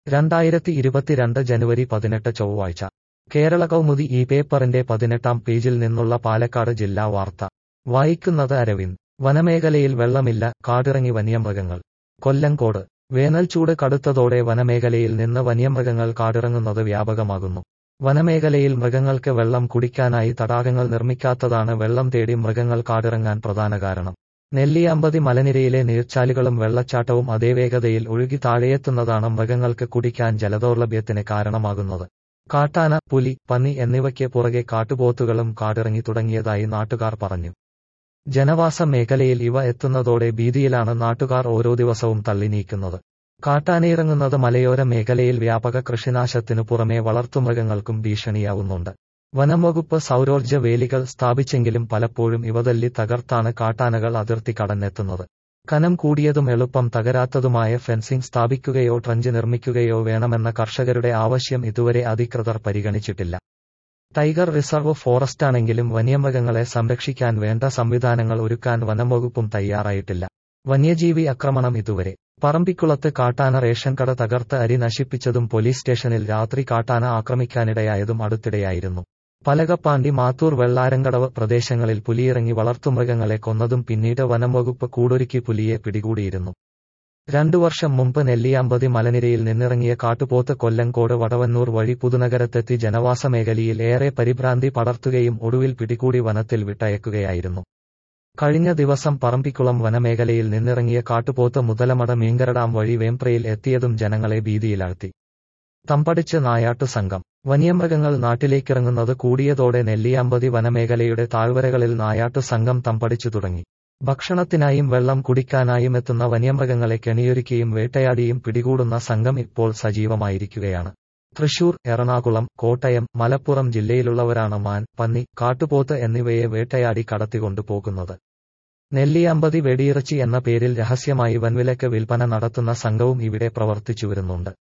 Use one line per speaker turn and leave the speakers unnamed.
രണ്ടായിരത്തി ഇരുപത്തിരണ്ട് ജനുവരി പതിനെട്ട് ചൊവ്വാഴ്ച കേരള കൗമുദി ഈ പേപ്പറിന്റെ പതിനെട്ടാം പേജിൽ നിന്നുള്ള പാലക്കാട് ജില്ലാ വാർത്ത വായിക്കുന്നത് അരവിന്ദ് വനമേഖലയിൽ വെള്ളമില്ല കാടിറങ്ങി വന്യമൃഗങ്ങൾ കൊല്ലങ്കോട് വേനൽച്ചൂട് കടുത്തതോടെ വനമേഖലയിൽ നിന്ന് വന്യമൃഗങ്ങൾ കാടിറങ്ങുന്നത് വ്യാപകമാകുന്നു വനമേഖലയിൽ മൃഗങ്ങൾക്ക് വെള്ളം കുടിക്കാനായി തടാകങ്ങൾ നിർമ്മിക്കാത്തതാണ് വെള്ളം തേടി മൃഗങ്ങൾ കാടിറങ്ങാൻ പ്രധാന കാരണം നെല്ലിയാമ്പതി മലനിരയിലെ നീർച്ചാലുകളും വെള്ളച്ചാട്ടവും അതേ വേഗതയിൽ ഒഴുകി താഴെയെത്തുന്നതാണ് മൃഗങ്ങൾക്ക് കുടിക്കാൻ ജലദൗർലഭ്യത്തിന് കാരണമാകുന്നത് കാട്ടാന പുലി പന്നി എന്നിവയ്ക്ക് പുറകെ കാട്ടുപോത്തുകളും കാടിറങ്ങി തുടങ്ങിയതായി നാട്ടുകാർ പറഞ്ഞു ജനവാസ മേഖലയിൽ ഇവ എത്തുന്നതോടെ ഭീതിയിലാണ് നാട്ടുകാർ ഓരോ ദിവസവും തള്ളി നീക്കുന്നത് കാട്ടാനയിറങ്ങുന്നത് മലയോര മേഖലയിൽ വ്യാപക കൃഷിനാശത്തിനു പുറമെ വളർത്തുമൃഗങ്ങൾക്കും ഭീഷണിയാവുന്നുണ്ട് വനംവകുപ്പ് സൗരോർജ്ജ വേലികൾ സ്ഥാപിച്ചെങ്കിലും പലപ്പോഴും ഇവ തല്ലി തകർത്താണ് കാട്ടാനകൾ അതിർത്തി കടന്നെത്തുന്നത് കനം കൂടിയതും എളുപ്പം തകരാത്തതുമായ ഫെൻസിംഗ് സ്ഥാപിക്കുകയോ ട്രഞ്ച് നിർമ്മിക്കുകയോ വേണമെന്ന കർഷകരുടെ ആവശ്യം ഇതുവരെ അധികൃതർ പരിഗണിച്ചിട്ടില്ല ടൈഗർ റിസർവ് ഫോറസ്റ്റാണെങ്കിലും വന്യമൃഗങ്ങളെ സംരക്ഷിക്കാൻ വേണ്ട സംവിധാനങ്ങൾ ഒരുക്കാൻ വനംവകുപ്പും തയ്യാറായിട്ടില്ല വന്യജീവി ആക്രമണം ഇതുവരെ പറമ്പിക്കുളത്ത് കാട്ടാന റേഷൻ കട തകർത്ത് അരി നശിപ്പിച്ചതും പോലീസ് സ്റ്റേഷനിൽ രാത്രി കാട്ടാന ആക്രമിക്കാനിടയായതും അടുത്തിടെയായിരുന്നു പലകപ്പാണ്ടി മാത്തൂർ വെള്ളാരങ്കടവ് പ്രദേശങ്ങളിൽ പുലിയിറങ്ങി വളർത്തുമൃഗങ്ങളെ കൊന്നതും പിന്നീട് വനംവകുപ്പ് കൂടൊരുക്കി പുലിയെ പിടികൂടിയിരുന്നു രണ്ടു വർഷം മുമ്പ് നെല്ലിയാമ്പതി മലനിരയിൽ നിന്നിറങ്ങിയ കാട്ടുപോത്ത് കൊല്ലങ്കോട് വടവന്നൂർ വഴി പുതുനഗരത്തെത്തി ജനവാസ മേഖലയിൽ ഏറെ പരിഭ്രാന്തി പടർത്തുകയും ഒടുവിൽ പിടികൂടി വനത്തിൽ വിട്ടയക്കുകയായിരുന്നു കഴിഞ്ഞ ദിവസം പറമ്പിക്കുളം വനമേഖലയിൽ നിന്നിറങ്ങിയ കാട്ടുപോത്ത് മുതലമട മീങ്കരടാം വഴി വേംപ്രയിൽ എത്തിയതും ജനങ്ങളെ ഭീതിയിലാഴ്ത്തി തമ്പടിച്ച് നായാട്ടു സംഘം വന്യമൃഗങ്ങൾ നാട്ടിലേക്കിറങ്ങുന്നത് കൂടിയതോടെ നെല്ലിയാമ്പതി വനമേഖലയുടെ താഴ്വരകളിൽ നായാട്ടു സംഘം തമ്പടിച്ചു തുടങ്ങി ഭക്ഷണത്തിനായും വെള്ളം കുടിക്കാനായും എത്തുന്ന വന്യമൃഗങ്ങളെ കെണിയൊരുക്കിയും വേട്ടയാടിയും പിടികൂടുന്ന സംഘം ഇപ്പോൾ സജീവമായിരിക്കുകയാണ് തൃശൂർ എറണാകുളം കോട്ടയം മലപ്പുറം ജില്ലയിലുള്ളവരാണ് മാൻ പന്നി കാട്ടുപോത്ത് എന്നിവയെ വേട്ടയാടി കടത്തിക്കൊണ്ടുപോകുന്നത് നെല്ലിയാമ്പതി വെടിയിറച്ചി എന്ന പേരിൽ രഹസ്യമായി വൻവിലക്ക് വിൽപ്പന നടത്തുന്ന സംഘവും ഇവിടെ പ്രവർത്തിച്ചു വരുന്നുണ്ട്